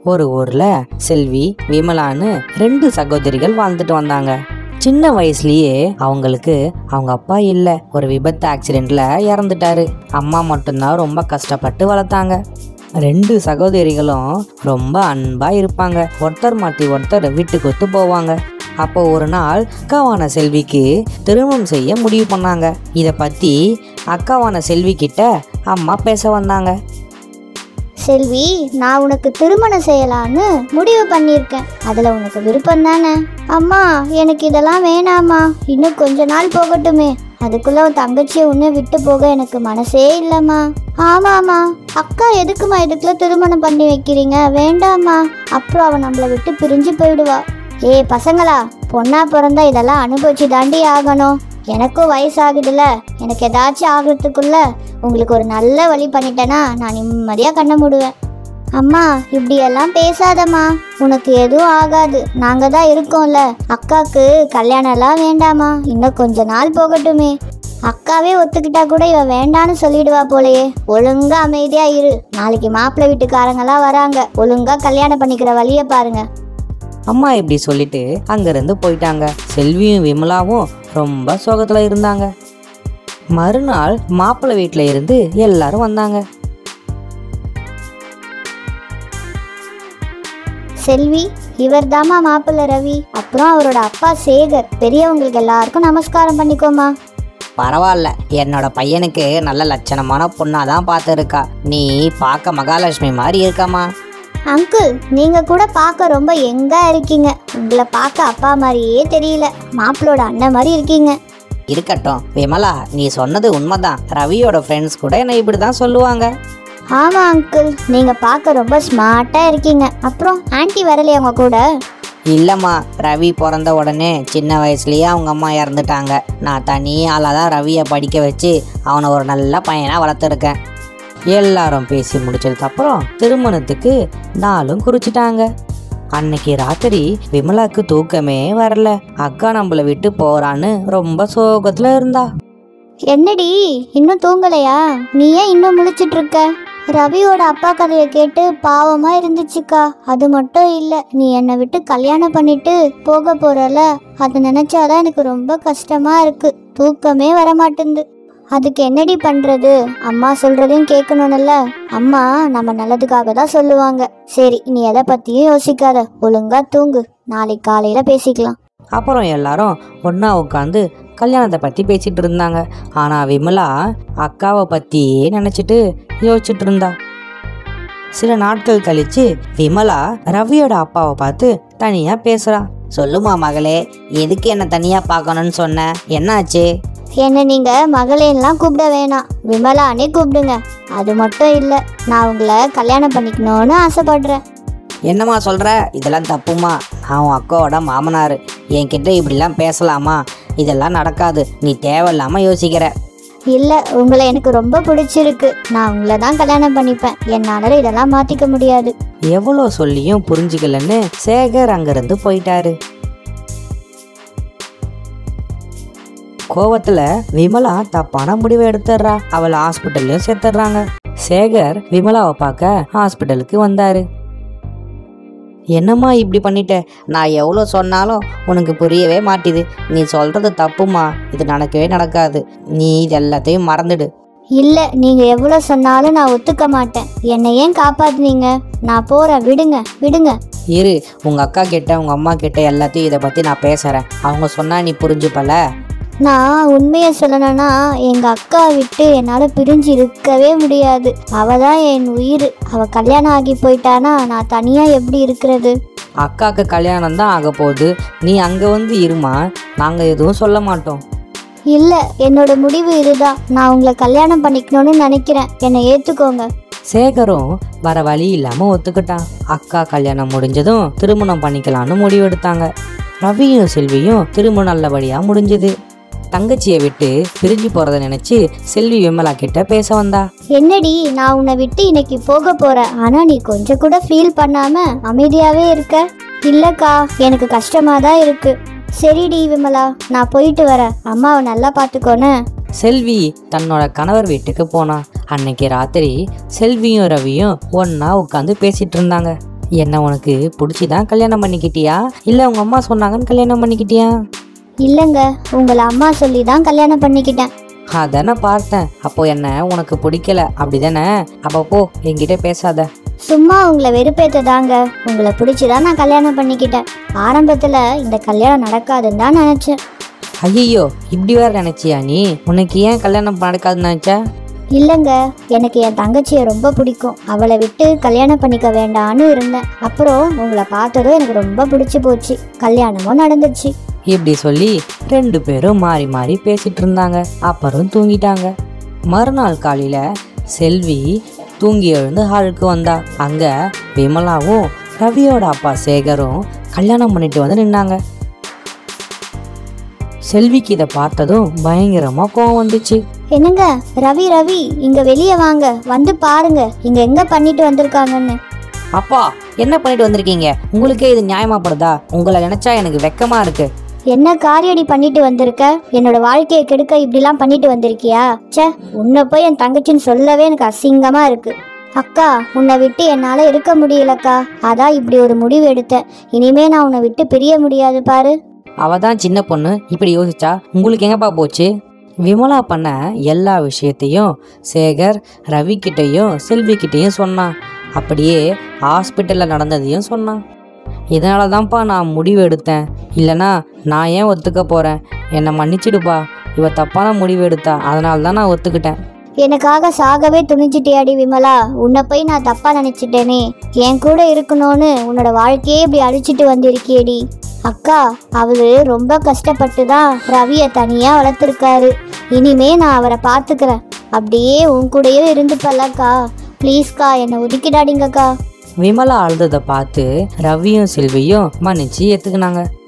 ஒரு ஊர்ல செல்வி விமலான்னு ரெண்டு சகோதரிகள் வாழ்ந்துட்டு வந்தாங்க சின்ன வயசுலயே அவங்களுக்கு அவங்க அப்பா இல்ல ஒரு விபத்து ஆக்சிடென்ட்ல இறந்துட்டாரு அம்மா மட்டும்தான் ரொம்ப கஷ்டப்பட்டு வளர்த்தாங்க ரெண்டு சகோதரிகளும் ரொம்ப அன்பா இருப்பாங்க ஒருத்தர் மாட்டி ஒருத்தர் வீட்டுக்கு ஒத்து போவாங்க அப்போ ஒரு நாள் அக்காவான செல்விக்கு திருமணம் செய்ய முடிவு பண்ணாங்க இதை பத்தி அக்காவான செல்வி கிட்ட அம்மா பேச வந்தாங்க செல்வி நான் உனக்கு திருமணம் செய்யலான்னு முடிவு பண்ணியிருக்கேன் அதில் உனக்கு விருப்பம் தானே அம்மா எனக்கு இதெல்லாம் வேணாம்மா இன்னும் கொஞ்ச நாள் போகட்டுமே அதுக்குள்ள உன் தங்கச்சியை உன்னை விட்டு போக எனக்கு மனசே இல்லைம்மா ஆமாம்மா அக்கா எதுக்குமா இதுக்குள்ள திருமணம் பண்ணி வைக்கிறீங்க வேண்டாம்மா அப்புறம் அவன் நம்மளை விட்டு பிரிஞ்சு போயிடுவா ஏய் பசங்களா பொண்ணா பிறந்தா இதெல்லாம் அனுபவிச்சு தாண்டி ஆகணும் எனக்கும் வயசாகுதுல்ல எனக்கு ஏதாச்சும் ஆகிறதுக்குள்ள உங்களுக்கு ஒரு நல்ல வழி பண்ணிட்டேன்னா நான் நிம்மதியாக கண்ண மூடுவேன் அம்மா இப்படியெல்லாம் பேசாதம்மா உனக்கு எதுவும் ஆகாது நாங்கள் தான் இருக்கோம்ல அக்காவுக்கு கல்யாணம்லாம் வேண்டாமா இன்னும் கொஞ்ச நாள் போகட்டுமே அக்காவே ஒத்துக்கிட்டா கூட இவ வேண்டான்னு சொல்லிடுவா போலயே ஒழுங்கா அமைதியா இரு நாளைக்கு மாப்பிள்ளை வீட்டுக்காரங்களாம் வராங்க ஒழுங்கா கல்யாணம் பண்ணிக்கிற வழியை பாருங்க அம்மா இப்படி சொல்லிட்டு அங்கிருந்து போயிட்டாங்க செல்வியும் விமலாவும் ரொம்ப சோகத்துல இருந்தாங்க மறுநாள் மாப்பிள்ளை வீட்ல இருந்து எல்லாரும் வந்தாங்க செல்வி இவர் தாமா மாப்பிள்ளை ரவி அப்புறம் அவரோட அப்பா சேகர் பெரியவங்களுக்கு எல்லாருக்கும் நமஸ்காரம் பண்ணிக்கோமா பரவாயில்ல என்னோட பையனுக்கு நல்ல லட்சணமான பொண்ணா தான் பார்த்துருக்கா நீ பார்க்க மகாலட்சுமி மாதிரி இருக்காமா அங்கிள் நீங்க கூட பார்க்க ரொம்ப எங்கா இருக்கீங்க உங்களை பார்க்க அப்பா மாதிரியே தெரியல மாப்பிளோட அண்ணன் மாதிரி இருக்கீங்க இருக்கட்டும் விமலா நீ சொன்னது உண்மைதான் ரவியோட ஃப்ரெண்ட்ஸ் கூட என்னை இப்படி தான் சொல்லுவாங்க ஆமா அங்கிள் நீங்க பார்க்க ரொம்ப ஸ்மார்ட்டா இருக்கீங்க அப்புறம் ஆன்ட்டி வரலையா உங்க கூட இல்லைம்மா ரவி பிறந்த உடனே சின்ன வயசுலயே அவங்க அம்மா இறந்துட்டாங்க நான் தனி ஆளாக தான் ரவியை படிக்க வச்சு அவனை ஒரு நல்ல பையனாக வளர்த்துருக்கேன் எல்லாரும் பேசி முடிச்சதுக்கு அப்புறம் திருமணத்துக்கு நாளும் குறிச்சிட்டாங்க அன்னைக்கு ராத்திரி விமலாக்கு தூக்கமே வரல அக்கா நம்மளை விட்டு போறான்னு ரொம்ப சோகத்துல இருந்தா என்னடி இன்னும் தூங்கலையா நீ ஏன் இன்னும் முழிச்சிட்டு இருக்க ரவியோட அப்பா கதையை கேட்டு பாவமா இருந்துச்சுக்கா அது மட்டும் இல்ல நீ என்னை விட்டு கல்யாணம் பண்ணிட்டு போக போறல அதை நினைச்சாதான் எனக்கு ரொம்ப கஷ்டமா இருக்கு தூக்கமே வர மாட்டேங்குது அதுக்கு என்னடி பண்றது அம்மா சொல்றதையும் கேட்கணும்ல அம்மா நம்ம நல்லதுக்காக தான் சொல்லுவாங்க சரி நீ எதை பத்தியும் யோசிக்காத ஒழுங்கா தூங்கு நாளைக்கு காலையில பேசிக்கலாம் அப்புறம் எல்லாரும் ஒண்ணா உட்காந்து கல்யாணத்தை பத்தி பேசிட்டு இருந்தாங்க ஆனா விமலா அக்காவை பத்தியே நினைச்சிட்டு யோசிச்சுட்டு இருந்தா சில நாட்கள் கழிச்சு விமலா ரவியோட அப்பாவை பார்த்து தனியா பேசுறா சொல்லுமா மகளே எதுக்கு என்ன தனியா பார்க்கணும்னு சொன்ன என்னாச்சு என்ன நீங்க மகளேன்லாம் கூப்பிட வேணாம் விமலானே கூப்பிடுங்க அது மட்டும் இல்ல நான் உங்களை கல்யாணம் பண்ணிக்கணும்னு ஆசைப்படுறேன் என்னம்மா சொல்ற இதெல்லாம் தப்புமா நான் உன் அக்காவோட மாமனார் என்கிட்ட இப்படிலாம் பேசலாமா இதெல்லாம் நடக்காது நீ தேவையில்லாம யோசிக்கிற இல்ல உங்களை எனக்கு ரொம்ப பிடிச்சிருக்கு நான் உங்களை தான் கல்யாணம் பண்ணிப்பேன் என்னால இதெல்லாம் மாத்திக்க முடியாது எவ்வளோ சொல்லியும் புரிஞ்சுக்கலன்னு சேகர் அங்கிருந்து போயிட்டாரு கோவத்துல விமலா தப்பான முடிவை எடுத்துடுறா அவளை ஹாஸ்பிட்டல்லையும் சேர்த்துடுறாங்க சேகர் விமலாவை பார்க்க ஹாஸ்பிட்டலுக்கு வந்தாரு என்னம்மா இப்படி பண்ணிட்ட நான் எவ்வளோ சொன்னாலும் உனக்கு புரியவே மாட்டுது நீ சொல்றது தப்புமா இது நடக்கவே நடக்காது நீ இது எல்லாத்தையும் மறந்துடு இல்ல நீங்க எவ்வளவு சொன்னாலும் நான் ஒத்துக்க மாட்டேன் என்னை ஏன் காப்பாத்துனீங்க நான் போறேன் விடுங்க விடுங்க இரு உங்க அக்கா கிட்ட உங்க அம்மா கிட்ட எல்லாத்தையும் இதை பத்தி நான் பேசுறேன் அவங்க சொன்னா நீ புரிஞ்சுப்பல நான் உண்மையை சொல்லணும்னா எங்க அக்கா விட்டு என்னால பிரிஞ்சு இருக்கவே முடியாது அவ தான் என் உயிர் அவ கல்யாணம் ஆகி போயிட்டானா நான் தனியா எப்படி இருக்கிறது அக்காக்கு கல்யாணம் தான் ஆக போகுது நீ அங்க வந்து இருமா நாங்க எதுவும் சொல்ல மாட்டோம் இல்ல என்னோட முடிவு இதுதான் நான் உங்களை கல்யாணம் பண்ணிக்கணும்னு நினைக்கிறேன் என்னை ஏத்துக்கோங்க சேகரும் வர வழி இல்லாம ஒத்துக்கிட்டான் அக்கா கல்யாணம் முடிஞ்சதும் திருமணம் பண்ணிக்கலாம்னு முடிவெடுத்தாங்க ரவியும் செல்வியும் திருமணம் நல்லபடியா முடிஞ்சது தங்கச்சியை விட்டு பிரிஞ்சு போறத நினைச்சு செல்வி விமலா கிட்ட பேச வந்தா என்னடி நான் உன்னை விட்டு இன்னைக்கு போக போறேன் ஆனா நீ கொஞ்சம் கூட ஃபீல் பண்ணாம அமைதியாவே இருக்க இல்லக்கா எனக்கு கஷ்டமா தான் இருக்கு சரிடி விமலா நான் போயிட்டு வரேன் அம்மாவை நல்லா பாத்துக்கோன்னு செல்வி தன்னோட கணவர் வீட்டுக்கு போனா அன்னைக்கு ராத்திரி செல்வியும் ரவியும் ஒண்ணா உட்காந்து பேசிட்டு இருந்தாங்க என்ன உனக்கு பிடிச்சிதான் கல்யாணம் பண்ணிக்கிட்டியா இல்லை உங்கள் அம்மா சொன்னாங்கன்னு கல்யாணம் பண்ணிக்கிட்டியா இல்லைங்க உங்களை அம்மா சொல்லி தான் கல்யாணம் பண்ணிக்கிட்டேன் அதானே பார்த்தேன் அப்போ என்ன உனக்கு பிடிக்கல அப்படிதானே அப்போ போ என்கிட்ட பேசாத சும்மா உங்களை வெறுப்பேத்ததாங்க உங்களை பிடிச்சிதான் நான் கல்யாணம் பண்ணிக்கிட்டேன் ஆரம்பத்தில் இந்த கல்யாணம் நடக்காதுன்னு தான் நினச்சேன் ஐயோ இப்படி வேற நினைச்சியா நீ உனக்கு ஏன் கல்யாணம் நடக்காதுன்னு நினைச்ச இல்லைங்க எனக்கு என் தங்கச்சியை ரொம்ப பிடிக்கும் அவளை விட்டு கல்யாணம் பண்ணிக்க வேண்டான்னு இருந்தேன் அப்புறம் உங்களை பார்த்ததும் எனக்கு ரொம்ப பிடிச்சி போச்சு கல்யாணமும் நடந்துச்சு இப்படி சொல்லி ரெண்டு பேரும் மாறி மாறி பேசிட்டு இருந்தாங்க அப்புறம் தூங்கிட்டாங்க மறுநாள் காலையில செல்வி தூங்கி எழுந்து ஹாலுக்கு வந்தா அங்க விமலாவும் ரவியோட அப்பா சேகரும் கல்யாணம் பண்ணிட்டு வந்து நின்னாங்க செல்விக்கு இதை பார்த்ததும் பயங்கரமா கோவம் வந்துச்சு என்னங்க ரவி ரவி இங்க வெளியே வாங்க வந்து பாருங்க இங்க எங்க பண்ணிட்டு வந்திருக்காங்கன்னு அப்பா என்ன பண்ணிட்டு வந்திருக்கீங்க உங்களுக்கே இது நியாயமாப்படுதா உங்களை நினைச்சா எனக்கு வெக்கமா இருக்கு என்ன காரியடி பண்ணிட்டு வந்திருக்க என்னோட வாழ்க்கையை கெடுக்க இப்படிலாம் பண்ணிட்டு வந்திருக்கியா ச்சே உன்னை போய் என் தங்கச்சின்னு சொல்லவே எனக்கு அசிங்கமா இருக்கு அக்கா உன்னை விட்டு என்னால இருக்க முடியலக்கா அதான் இப்படி ஒரு முடிவு எடுத்தேன் இனிமே நான் உன்னை விட்டு பிரிய முடியாது பாரு அவ தான் சின்ன பொண்ணு இப்படி யோசிச்சா உங்களுக்கு எங்கப்பா போச்சு விமலா பண்ண எல்லா விஷயத்தையும் சேகர் ரவி கிட்டேயும் செல்வி கிட்டேயும் சொன்னான் அப்படியே ஹாஸ்பிட்டலில் நடந்ததையும் சொன்னான் இதனால தான்ப்பா நான் முடிவு எடுத்தேன் இல்லைனா நான் ஏன் ஒத்துக்க போகிறேன் என்னை மன்னிச்சிடுப்பா இவ தப்பான முடிவு எடுத்தா அதனால தான் நான் ஒத்துக்கிட்டேன் எனக்காக சாகவே துணிஞ்சிட்டியாடி விமலா உன்னை போய் நான் தப்பா நினைச்சிட்டேனே என் கூட இருக்கணும்னு உன்னோட வாழ்க்கையே இப்படி அழிச்சிட்டு வந்திருக்கியேடி அக்கா அவரு ரொம்ப கஷ்டப்பட்டு தான் ரவியை தனியா வளர்த்துருக்காரு இனிமே நான் அவரை பார்த்துக்கிறேன் அப்படியே உன் கூடயே இருந்துப்பல்லக்கா ப்ளீஸ்க்கா என்னை ஒதுக்கிடாதீங்கக்கா விமலா அழுததை பார்த்து ரவியும் செல்வியும் மன்னிச்சு ஏற்றுக்கினாங்க